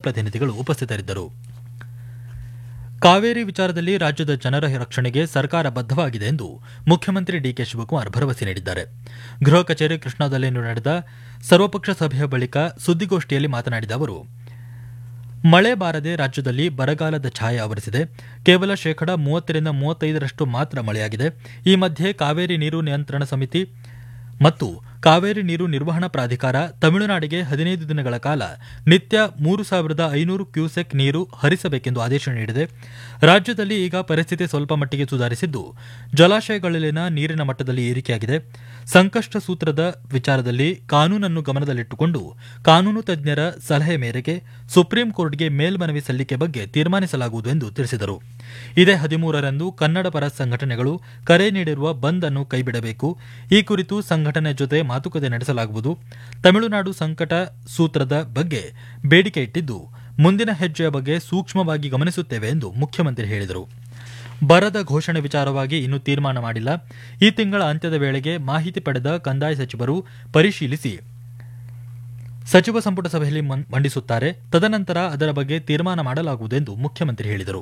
ಪ್ರತಿನಿಧಿಗಳು ಉಪಸ್ಥಿತರಿದ್ದರು ಕಾವೇರಿ ವಿಚಾರದಲ್ಲಿ ರಾಜ್ಯದ ಜನರ ರಕ್ಷಣೆಗೆ ಸರ್ಕಾರ ಬದ್ಧವಾಗಿದೆ ಎಂದು ಮುಖ್ಯಮಂತ್ರಿ ಡಿಕೆ ಶಿವಕುಮಾರ್ ಭರವಸೆ ನೀಡಿದ್ದಾರೆ ಗೃಹ ಕಚೇರಿ ಕೃಷ್ಣಾದಲ್ಲಿಂದು ನಡೆದ ಸರ್ವಪಕ್ಷ ಸಭೆಯ ಬಳಿಕ ಸುದ್ದಿಗೋಷ್ಠಿಯಲ್ಲಿ ಮಾತನಾಡಿದ ಅವರು ಮಳೆ ಬಾರದೆ ರಾಜ್ಯದಲ್ಲಿ ಬರಗಾಲದ ಛಾಯೆ ಆವರಿಸಿದೆ ಕೇವಲ ಶೇಕಡ ಮೂವತ್ತರಿಂದ ಮೂವತ್ತೈದರಷ್ಟು ಮಾತ್ರ ಮಳೆಯಾಗಿದೆ ಈ ಮಧ್ಯೆ ಕಾವೇರಿ ನೀರು ನಿಯಂತ್ರಣ ಸಮಿತಿ ಮತ್ತು ಕಾವೇರಿ ನೀರು ನಿರ್ವಹಣಾ ಪ್ರಾಧಿಕಾರ ತಮಿಳುನಾಡಿಗೆ ಹದಿನೈದು ದಿನಗಳ ಕಾಲ ನಿತ್ಯ ಮೂರು ಸಾವಿರದ ಐನೂರು ಕ್ಯೂಸೆಕ್ ನೀರು ಹರಿಸಬೇಕೆಂದು ಆದೇಶ ನೀಡಿದೆ ರಾಜ್ಯದಲ್ಲಿ ಈಗ ಪರಿಸ್ಥಿತಿ ಸ್ವಲ್ಪ ಮಟ್ಟಿಗೆ ಸುಧಾರಿಸಿದ್ದು ಜಲಾಶಯಗಳಲ್ಲಿನ ನೀರಿನ ಮಟ್ಟದಲ್ಲಿ ಏರಿಕೆಯಾಗಿದೆ ಸಂಕಷ್ಟ ಸೂತ್ರದ ವಿಚಾರದಲ್ಲಿ ಕಾನೂನನ್ನು ಗಮನದಲ್ಲಿಟ್ಟುಕೊಂಡು ಕಾನೂನು ತಜ್ಞರ ಸಲಹೆ ಮೇರೆಗೆ ಸುಪ್ರೀಂ ಕೋರ್ಟ್ಗೆ ಮೇಲ್ಮನವಿ ಸಲ್ಲಿಕೆ ಬಗ್ಗೆ ತೀರ್ಮಾನಿಸಲಾಗುವುದು ಎಂದು ತಿಳಿಸಿದರು ಇದೇ ಹದಿಮೂರರಂದು ಕನ್ನಡ ಪರ ಸಂಘಟನೆಗಳು ಕರೆ ನೀಡಿರುವ ಬಂದ್ ಅನ್ನು ಕೈಬಿಡಬೇಕು ಈ ಕುರಿತು ಸಂಘಟನೆ ಜೊತೆ ಮಾತುಕತೆ ನಡೆಸಲಾಗುವುದು ತಮಿಳುನಾಡು ಸಂಕಟ ಸೂತ್ರದ ಬಗ್ಗೆ ಬೇಡಿಕೆ ಇಟ್ಟಿದ್ದು ಮುಂದಿನ ಹೆಜ್ಜೆಯ ಬಗ್ಗೆ ಸೂಕ್ಷ್ಮವಾಗಿ ಗಮನಿಸುತ್ತೇವೆ ಎಂದು ಮುಖ್ಯಮಂತ್ರಿ ಹೇಳಿದರು ಬರದ ಘೋಷಣೆ ವಿಚಾರವಾಗಿ ಇನ್ನೂ ತೀರ್ಮಾನ ಮಾಡಿಲ್ಲ ಈ ತಿಂಗಳ ಅಂತ್ಯದ ವೇಳೆಗೆ ಮಾಹಿತಿ ಪಡೆದ ಕಂದಾಯ ಸಚಿವರು ಪರಿಶೀಲಿಸಿ ಸಚಿವ ಸಂಪುಟ ಸಭೆಯಲ್ಲಿ ಮಂಡಿಸುತ್ತಾರೆ ತದನಂತರ ಅದರ ಬಗ್ಗೆ ತೀರ್ಮಾನ ಮಾಡಲಾಗುವುದು ಎಂದು ಮುಖ್ಯಮಂತ್ರಿ ಹೇಳಿದರು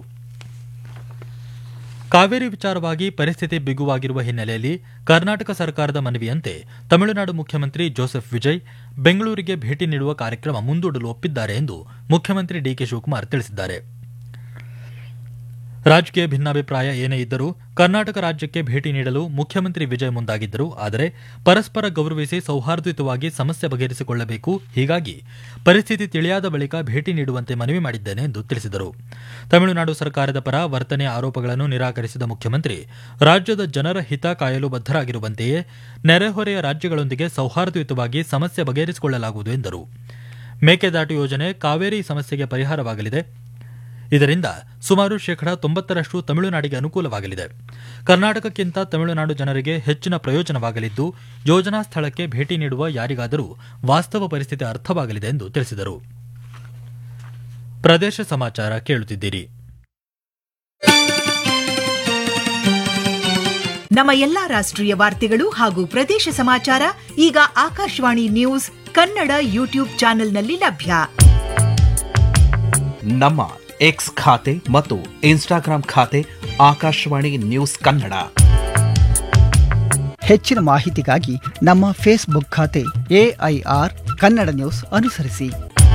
ಕಾವೇರಿ ವಿಚಾರವಾಗಿ ಪರಿಸ್ಥಿತಿ ಬಿಗುವಾಗಿರುವ ಹಿನ್ನೆಲೆಯಲ್ಲಿ ಕರ್ನಾಟಕ ಸರ್ಕಾರದ ಮನವಿಯಂತೆ ತಮಿಳುನಾಡು ಮುಖ್ಯಮಂತ್ರಿ ಜೋಸೆಫ್ ವಿಜಯ್ ಬೆಂಗಳೂರಿಗೆ ಭೇಟಿ ನೀಡುವ ಕಾರ್ಯಕ್ರಮ ಮುಂದೂಡಲು ಒಪ್ಪಿದ್ದಾರೆ ಎಂದು ಮುಖ್ಯಮಂತ್ರಿ ಡಿಕೆ ಶಿವಕುಮಾರ್ ತಿಳಿಸಿದ್ದಾರೆ ರಾಜಕೀಯ ಭಿನ್ನಾಭಿಪ್ರಾಯ ಏನೇ ಇದ್ದರೂ ಕರ್ನಾಟಕ ರಾಜ್ಯಕ್ಕೆ ಭೇಟಿ ನೀಡಲು ಮುಖ್ಯಮಂತ್ರಿ ವಿಜಯ್ ಮುಂದಾಗಿದ್ದರು ಆದರೆ ಪರಸ್ಪರ ಗೌರವಿಸಿ ಸೌಹಾರ್ದಯುತವಾಗಿ ಸಮಸ್ಯೆ ಬಗೆಹರಿಸಿಕೊಳ್ಳಬೇಕು ಹೀಗಾಗಿ ಪರಿಸ್ಥಿತಿ ತಿಳಿಯಾದ ಬಳಿಕ ಭೇಟಿ ನೀಡುವಂತೆ ಮನವಿ ಮಾಡಿದ್ದೇನೆ ಎಂದು ತಿಳಿಸಿದರು ತಮಿಳುನಾಡು ಸರ್ಕಾರದ ಪರ ವರ್ತನೆಯ ಆರೋಪಗಳನ್ನು ನಿರಾಕರಿಸಿದ ಮುಖ್ಯಮಂತ್ರಿ ರಾಜ್ಯದ ಜನರ ಹಿತ ಕಾಯಲು ಬದ್ದರಾಗಿರುವಂತೆಯೇ ನೆರೆಹೊರೆಯ ರಾಜ್ಯಗಳೊಂದಿಗೆ ಸೌಹಾರ್ದಯುತವಾಗಿ ಸಮಸ್ಯೆ ಬಗೆಹರಿಸಿಕೊಳ್ಳಲಾಗುವುದು ಎಂದರು ಮೇಕೆದಾಟು ಯೋಜನೆ ಕಾವೇರಿ ಸಮಸ್ಯೆಗೆ ಪರಿಹಾರವಾಗಲಿದೆ ಇದರಿಂದ ಸುಮಾರು ಶೇಕಡ ತೊಂಬತ್ತರಷ್ಟು ತಮಿಳುನಾಡಿಗೆ ಅನುಕೂಲವಾಗಲಿದೆ ಕರ್ನಾಟಕಕ್ಕಿಂತ ತಮಿಳುನಾಡು ಜನರಿಗೆ ಹೆಚ್ಚಿನ ಪ್ರಯೋಜನವಾಗಲಿದ್ದು ಯೋಜನಾ ಸ್ಥಳಕ್ಕೆ ಭೇಟಿ ನೀಡುವ ಯಾರಿಗಾದರೂ ವಾಸ್ತವ ಪರಿಸ್ಥಿತಿ ಅರ್ಥವಾಗಲಿದೆ ಎಂದು ತಿಳಿಸಿದರು ಪ್ರದೇಶ ಸಮಾಚಾರ ಕೇಳುತ್ತಿದ್ದೀರಿ ನಮ್ಮ ಎಲ್ಲಾ ರಾಷ್ಟ್ರೀಯ ವಾರ್ತೆಗಳು ಹಾಗೂ ಪ್ರದೇಶ ಸಮಾಚಾರ ಈಗ ಆಕಾಶವಾಣಿ ನ್ಯೂಸ್ ಕನ್ನಡ ಯೂಟ್ಯೂಬ್ ಚಾನೆಲ್ನಲ್ಲಿ ಲಭ್ಯ ನಮ್ಮ ಎಕ್ಸ್ ಖಾತೆ ಮತ್ತು ಇನ್ಸ್ಟಾಗ್ರಾಂ ಖಾತೆ ಆಕಾಶವಾಣಿ ನ್ಯೂಸ್ ಕನ್ನಡ ಹೆಚ್ಚಿನ ಮಾಹಿತಿಗಾಗಿ ನಮ್ಮ ಫೇಸ್ಬುಕ್ ಖಾತೆ ಎಐಆರ್ ಕನ್ನಡ ನ್ಯೂಸ್ ಅನುಸರಿಸಿ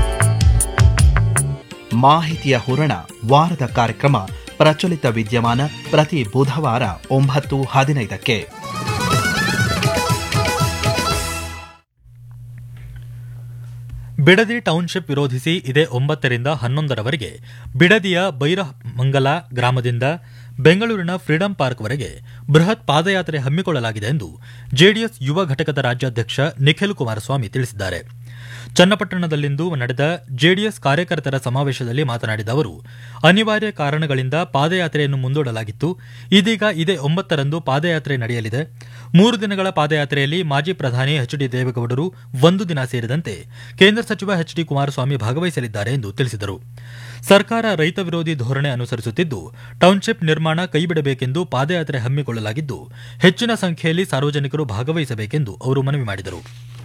ಮಾಹಿತಿಯ ಹೂರಣ ವಾರದ ಕಾರ್ಯಕ್ರಮ ಪ್ರಚಲಿತ ವಿದ್ಯಮಾನ ಪ್ರತಿ ಬುಧವಾರ ಒಂಬತ್ತು ಹದಿನೈದಕ್ಕೆ ಬಿಡದಿ ಟೌನ್ಶಿಪ್ ವಿರೋಧಿಸಿ ಇದೇ ಒಂಬತ್ತರಿಂದ ಹನ್ನೊಂದರವರೆಗೆ ಬಿಡದಿಯ ಬೈರಮಂಗಲ ಗ್ರಾಮದಿಂದ ಬೆಂಗಳೂರಿನ ಫ್ರೀಡಂ ಪಾರ್ಕ್ವರೆಗೆ ಬೃಹತ್ ಪಾದಯಾತ್ರೆ ಹಮ್ಮಿಕೊಳ್ಳಲಾಗಿದೆ ಎಂದು ಜೆಡಿಎಸ್ ಯುವ ಘಟಕದ ರಾಜ್ಯಾಧ್ಯಕ್ಷ ನಿಖಿಲ್ ಕುಮಾರಸ್ವಾಮಿ ತಿಳಿಸಿದ್ದಾರೆ ಚನ್ನಪಟ್ಟಣದಲ್ಲಿಂದು ನಡೆದ ಜೆಡಿಎಸ್ ಕಾರ್ಯಕರ್ತರ ಸಮಾವೇಶದಲ್ಲಿ ಮಾತನಾಡಿದ ಅವರು ಅನಿವಾರ್ಯ ಕಾರಣಗಳಿಂದ ಪಾದಯಾತ್ರೆಯನ್ನು ಮುಂದೂಡಲಾಗಿತ್ತು ಇದೀಗ ಇದೇ ಒಂಬತ್ತರಂದು ಪಾದಯಾತ್ರೆ ನಡೆಯಲಿದೆ ಮೂರು ದಿನಗಳ ಪಾದಯಾತ್ರೆಯಲ್ಲಿ ಮಾಜಿ ಪ್ರಧಾನಿ ಎಚ್ ಡಿ ದೇವೇಗೌಡರು ಒಂದು ದಿನ ಸೇರಿದಂತೆ ಕೇಂದ್ರ ಸಚಿವ ಎಚ್ ಡಿ ಕುಮಾರಸ್ವಾಮಿ ಭಾಗವಹಿಸಲಿದ್ದಾರೆ ಎಂದು ತಿಳಿಸಿದರು ಸರ್ಕಾರ ರೈತ ವಿರೋಧಿ ಧೋರಣೆ ಅನುಸರಿಸುತ್ತಿದ್ದು ಟೌನ್ಶಿಪ್ ನಿರ್ಮಾಣ ಕೈಬಿಡಬೇಕೆಂದು ಪಾದಯಾತ್ರೆ ಹಮ್ಮಿಕೊಳ್ಳಲಾಗಿದ್ದು ಹೆಚ್ಚಿನ ಸಂಖ್ಯೆಯಲ್ಲಿ ಸಾರ್ವಜನಿಕರು ಭಾಗವಹಿಸಬೇಕೆಂದು ಅವರು ಮನವಿ ಮಾಡಿದರು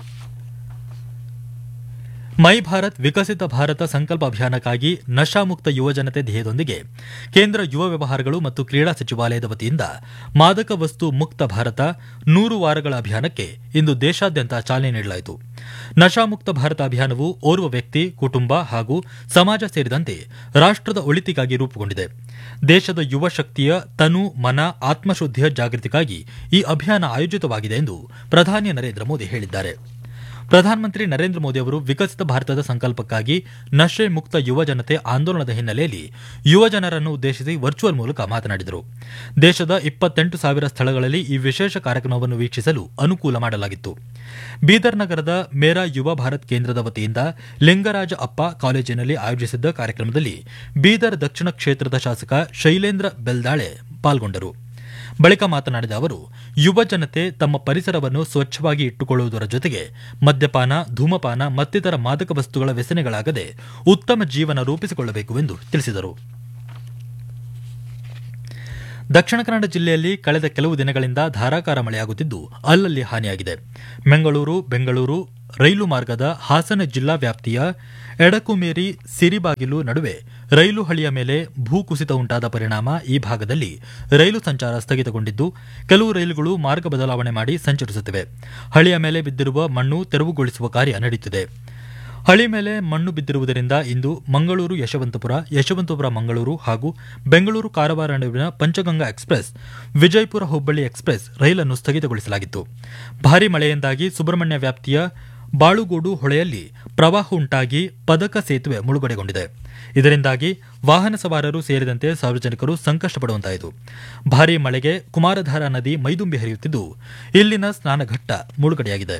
ಮೈ ಭಾರತ್ ವಿಕಸಿತ ಭಾರತ ಸಂಕಲ್ಪ ಅಭಿಯಾನಕ್ಕಾಗಿ ನಶಾಮುಕ್ತ ಯುವಜನತೆ ಧ್ಯೇಯದೊಂದಿಗೆ ಕೇಂದ್ರ ಯುವ ವ್ಯವಹಾರಗಳು ಮತ್ತು ಕ್ರೀಡಾ ಸಚಿವಾಲಯದ ವತಿಯಿಂದ ಮಾದಕ ವಸ್ತು ಮುಕ್ತ ಭಾರತ ನೂರು ವಾರಗಳ ಅಭಿಯಾನಕ್ಕೆ ಇಂದು ದೇಶಾದ್ಯಂತ ಚಾಲನೆ ನೀಡಲಾಯಿತು ನಶಾಮುಕ್ತ ಭಾರತ ಅಭಿಯಾನವು ಓರ್ವ ವ್ಯಕ್ತಿ ಕುಟುಂಬ ಹಾಗೂ ಸಮಾಜ ಸೇರಿದಂತೆ ರಾಷ್ಟದ ಒಳಿತಿಗಾಗಿ ರೂಪುಗೊಂಡಿದೆ ದೇಶದ ಯುವ ಶಕ್ತಿಯ ತನು ಮನ ಆತ್ಮಶುದ್ಧಿಯ ಜಾಗೃತಿಗಾಗಿ ಈ ಅಭಿಯಾನ ಆಯೋಜಿತವಾಗಿದೆ ಎಂದು ಪ್ರಧಾನಿ ನರೇಂದ್ರ ಮೋದಿ ಹೇಳಿದ್ದಾರೆ ಪ್ರಧಾನಮಂತ್ರಿ ನರೇಂದ್ರ ಮೋದಿ ಅವರು ವಿಕಸಿತ ಭಾರತದ ಸಂಕಲ್ಪಕ್ಕಾಗಿ ನಶೆ ಮುಕ್ತ ಯುವ ಜನತೆ ಆಂದೋಲನದ ಹಿನ್ನೆಲೆಯಲ್ಲಿ ಯುವ ಜನರನ್ನು ಉದ್ದೇಶಿಸಿ ವರ್ಚುವಲ್ ಮೂಲಕ ಮಾತನಾಡಿದರು ದೇಶದ ಇಪ್ಪತ್ತೆಂಟು ಸಾವಿರ ಸ್ಥಳಗಳಲ್ಲಿ ಈ ವಿಶೇಷ ಕಾರ್ಯಕ್ರಮವನ್ನು ವೀಕ್ಷಿಸಲು ಅನುಕೂಲ ಮಾಡಲಾಗಿತ್ತು ಬೀದರ್ ನಗರದ ಮೇರಾ ಯುವ ಭಾರತ್ ಕೇಂದ್ರದ ವತಿಯಿಂದ ಲಿಂಗರಾಜ ಅಪ್ಪ ಕಾಲೇಜಿನಲ್ಲಿ ಆಯೋಜಿಸಿದ್ದ ಕಾರ್ಯಕ್ರಮದಲ್ಲಿ ಬೀದರ್ ದಕ್ಷಿಣ ಕ್ಷೇತ್ರದ ಶಾಸಕ ಶೈಲೇಂದ್ರ ಬೆಲ್ದಾಳೆ ಪಾಲ್ಗೊಂಡರು ಬಳಿಕ ಮಾತನಾಡಿದ ಅವರು ಯುವ ಜನತೆ ತಮ್ಮ ಪರಿಸರವನ್ನು ಸ್ವಚ್ಛವಾಗಿ ಇಟ್ಟುಕೊಳ್ಳುವುದರ ಜೊತೆಗೆ ಮದ್ಯಪಾನ ಧೂಮಪಾನ ಮತ್ತಿತರ ಮಾದಕ ವಸ್ತುಗಳ ವ್ಯಸನೆಗಳಾಗದೆ ಉತ್ತಮ ಜೀವನ ರೂಪಿಸಿಕೊಳ್ಳಬೇಕು ಎಂದು ತಿಳಿಸಿದರು ದಕ್ಷಿಣ ಕನ್ನಡ ಜಿಲ್ಲೆಯಲ್ಲಿ ಕಳೆದ ಕೆಲವು ದಿನಗಳಿಂದ ಧಾರಾಕಾರ ಮಳೆಯಾಗುತ್ತಿದ್ದು ಅಲ್ಲಲ್ಲಿ ಹಾನಿಯಾಗಿದೆ ಮಂಗಳೂರು ಬೆಂಗಳೂರು ರೈಲು ಮಾರ್ಗದ ಹಾಸನ ಜಿಲ್ಲಾ ವ್ಯಾಪ್ತಿಯ ಎಡಕುಮೇರಿ ಸಿರಿಬಾಗಿಲು ನಡುವೆ ರೈಲು ಹಳಿಯ ಮೇಲೆ ಭೂಕುಸಿತ ಉಂಟಾದ ಪರಿಣಾಮ ಈ ಭಾಗದಲ್ಲಿ ರೈಲು ಸಂಚಾರ ಸ್ಥಗಿತಗೊಂಡಿದ್ದು ಕೆಲವು ರೈಲುಗಳು ಮಾರ್ಗ ಬದಲಾವಣೆ ಮಾಡಿ ಸಂಚರಿಸುತ್ತಿವೆ ಹಳಿಯ ಮೇಲೆ ಬಿದ್ದಿರುವ ಮಣ್ಣು ತೆರವುಗೊಳಿಸುವ ಕಾರ್ಯ ನಡೆಯುತ್ತಿದೆ ಹಳಿ ಮೇಲೆ ಮಣ್ಣು ಬಿದ್ದಿರುವುದರಿಂದ ಇಂದು ಮಂಗಳೂರು ಯಶವಂತಪುರ ಯಶವಂತಪುರ ಮಂಗಳೂರು ಹಾಗೂ ಬೆಂಗಳೂರು ಕಾರವಾರ ನಡುವಿನ ಪಂಚಗಂಗಾ ಎಕ್ಸ್ಪ್ರೆಸ್ ವಿಜಯಪುರ ಹುಬ್ಬಳ್ಳಿ ಎಕ್ಸ್ಪ್ರೆಸ್ ರೈಲನ್ನು ಸ್ಥಗಿತಗೊಳಿಸಲಾಗಿತ್ತು ಭಾರೀ ಮಳೆಯಿಂದಾಗಿ ಸುಬ್ರಹ್ಮಣ್ಯ ವ್ಯಾಪ್ತಿಯ ಬಾಳುಗೋಡು ಹೊಳೆಯಲ್ಲಿ ಪ್ರವಾಹ ಉಂಟಾಗಿ ಪದಕ ಸೇತುವೆ ಮುಳುಗಡೆಗೊಂಡಿದೆ ಇದರಿಂದಾಗಿ ವಾಹನ ಸವಾರರು ಸೇರಿದಂತೆ ಸಾರ್ವಜನಿಕರು ಸಂಕಷ್ಟ ಪಡುವಂತಾಯಿತು ಭಾರೀ ಮಳೆಗೆ ಕುಮಾರಧಾರಾ ನದಿ ಮೈದುಂಬಿ ಹರಿಯುತ್ತಿದ್ದು ಇಲ್ಲಿನ ಸ್ನಾನಘಟ್ಟ ಮುಳುಗಡೆಯಾಗಿದೆ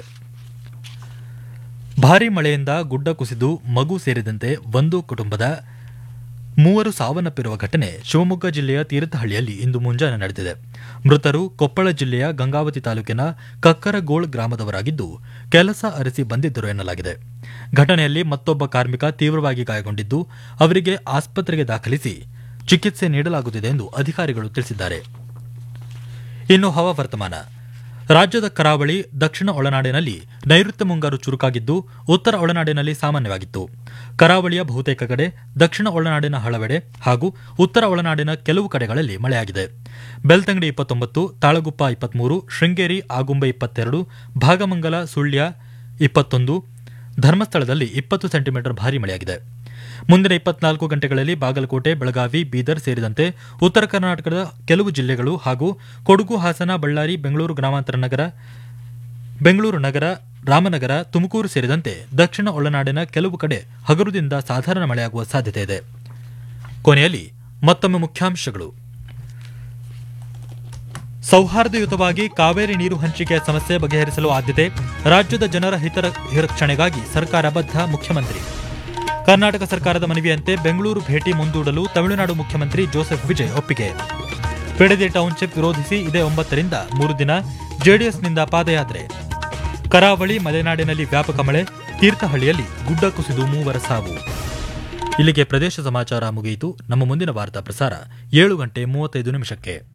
ಭಾರೀ ಮಳೆಯಿಂದ ಗುಡ್ಡ ಕುಸಿದು ಮಗು ಸೇರಿದಂತೆ ಒಂದು ಕುಟುಂಬದ ಮೂವರು ಸಾವನ್ನಪ್ಪಿರುವ ಘಟನೆ ಶಿವಮೊಗ್ಗ ಜಿಲ್ಲೆಯ ತೀರ್ಥಹಳ್ಳಿಯಲ್ಲಿ ಇಂದು ಮುಂಜಾನೆ ನಡೆದಿದೆ ಮೃತರು ಕೊಪ್ಪಳ ಜಿಲ್ಲೆಯ ಗಂಗಾವತಿ ತಾಲೂಕಿನ ಕಕ್ಕರಗೋಳ್ ಗ್ರಾಮದವರಾಗಿದ್ದು ಕೆಲಸ ಅರಸಿ ಬಂದಿದ್ದರು ಎನ್ನಲಾಗಿದೆ ಘಟನೆಯಲ್ಲಿ ಮತ್ತೊಬ್ಬ ಕಾರ್ಮಿಕ ತೀವ್ರವಾಗಿ ಗಾಯಗೊಂಡಿದ್ದು ಅವರಿಗೆ ಆಸ್ಪತ್ರೆಗೆ ದಾಖಲಿಸಿ ಚಿಕಿತ್ಸೆ ನೀಡಲಾಗುತ್ತಿದೆ ಎಂದು ಅಧಿಕಾರಿಗಳು ತಿಳಿಸಿದ್ದಾರೆ ಇನ್ನು ಹವಾವರ್ತಮಾನ ರಾಜ್ಯದ ಕರಾವಳಿ ದಕ್ಷಿಣ ಒಳನಾಡಿನಲ್ಲಿ ನೈಋತ್ಯ ಮುಂಗಾರು ಚುರುಕಾಗಿದ್ದು ಉತ್ತರ ಒಳನಾಡಿನಲ್ಲಿ ಸಾಮಾನ್ಯವಾಗಿತ್ತು ಕರಾವಳಿಯ ಬಹುತೇಕ ಕಡೆ ದಕ್ಷಿಣ ಒಳನಾಡಿನ ಹಲವೆಡೆ ಹಾಗೂ ಉತ್ತರ ಒಳನಾಡಿನ ಕೆಲವು ಕಡೆಗಳಲ್ಲಿ ಮಳೆಯಾಗಿದೆ ಬೆಳ್ತಂಗಡಿ ಇಪ್ಪತ್ತೊಂಬತ್ತು ತಾಳಗುಪ್ಪ ಇಪ್ಪತ್ಮೂರು ಶೃಂಗೇರಿ ಆಗುಂಬೆ ಇಪ್ಪತ್ತೆರಡು ಭಾಗಮಂಗಲ ಸುಳ್ಯ ಇಪ್ಪತ್ತೊಂದು ಧರ್ಮಸ್ಥಳದಲ್ಲಿ ಇಪ್ಪತ್ತು ಸೆಂಟಿಮೀಟರ್ ಭಾರೀ ಮಳೆಯಾಗಿದೆ ಮುಂದಿನ ಇಪ್ಪತ್ನಾಲ್ಕು ಗಂಟೆಗಳಲ್ಲಿ ಬಾಗಲಕೋಟೆ ಬೆಳಗಾವಿ ಬೀದರ್ ಸೇರಿದಂತೆ ಉತ್ತರ ಕರ್ನಾಟಕದ ಕೆಲವು ಜಿಲ್ಲೆಗಳು ಹಾಗೂ ಕೊಡಗು ಹಾಸನ ಬಳ್ಳಾರಿ ಬೆಂಗಳೂರು ಗ್ರಾಮಾಂತರ ನಗರ ಬೆಂಗಳೂರು ನಗರ ರಾಮನಗರ ತುಮಕೂರು ಸೇರಿದಂತೆ ದಕ್ಷಿಣ ಒಳನಾಡಿನ ಕೆಲವು ಕಡೆ ಹಗುರದಿಂದ ಸಾಧಾರಣ ಮಳೆಯಾಗುವ ಸಾಧ್ಯತೆ ಇದೆ ಕೊನೆಯಲ್ಲಿ ಮತ್ತೊಮ್ಮೆ ಮುಖ್ಯಾಂಶಗಳು ಸೌಹಾರ್ದಯುತವಾಗಿ ಕಾವೇರಿ ನೀರು ಹಂಚಿಕೆಯ ಸಮಸ್ಯೆ ಬಗೆಹರಿಸಲು ಆದ್ಯತೆ ರಾಜ್ಯದ ಜನರ ಹಿತರ ಹಿರಕ್ಷಣೆಗಾಗಿ ಸರ್ಕಾರ ಬದ್ಧ ಮುಖ್ಯಮಂತ್ರಿ ಕರ್ನಾಟಕ ಸರ್ಕಾರದ ಮನವಿಯಂತೆ ಬೆಂಗಳೂರು ಭೇಟಿ ಮುಂದೂಡಲು ತಮಿಳುನಾಡು ಮುಖ್ಯಮಂತ್ರಿ ಜೋಸೆಫ್ ವಿಜಯ್ ಒಪ್ಪಿಗೆ ಬಿಡದಿ ಟೌನ್ಶಿಪ್ ವಿರೋಧಿಸಿ ಇದೇ ಒಂಬತ್ತರಿಂದ ಮೂರು ದಿನ ಜೆಡಿಎಸ್ನಿಂದ ಪಾದಯಾತ್ರೆ ಕರಾವಳಿ ಮಲೆನಾಡಿನಲ್ಲಿ ವ್ಯಾಪಕ ಮಳೆ ತೀರ್ಥಹಳ್ಳಿಯಲ್ಲಿ ಗುಡ್ಡ ಕುಸಿದು ಮೂವರ ಸಾವು ಇಲ್ಲಿಗೆ ಪ್ರದೇಶ ಸಮಾಚಾರ ಮುಗಿಯಿತು ನಮ್ಮ ಮುಂದಿನ ವಾರ್ತಾ ಪ್ರಸಾರ ಏಳು ಗಂಟೆ ಮೂವತ್ತೈದು ನಿಮಿಷಕ್ಕೆ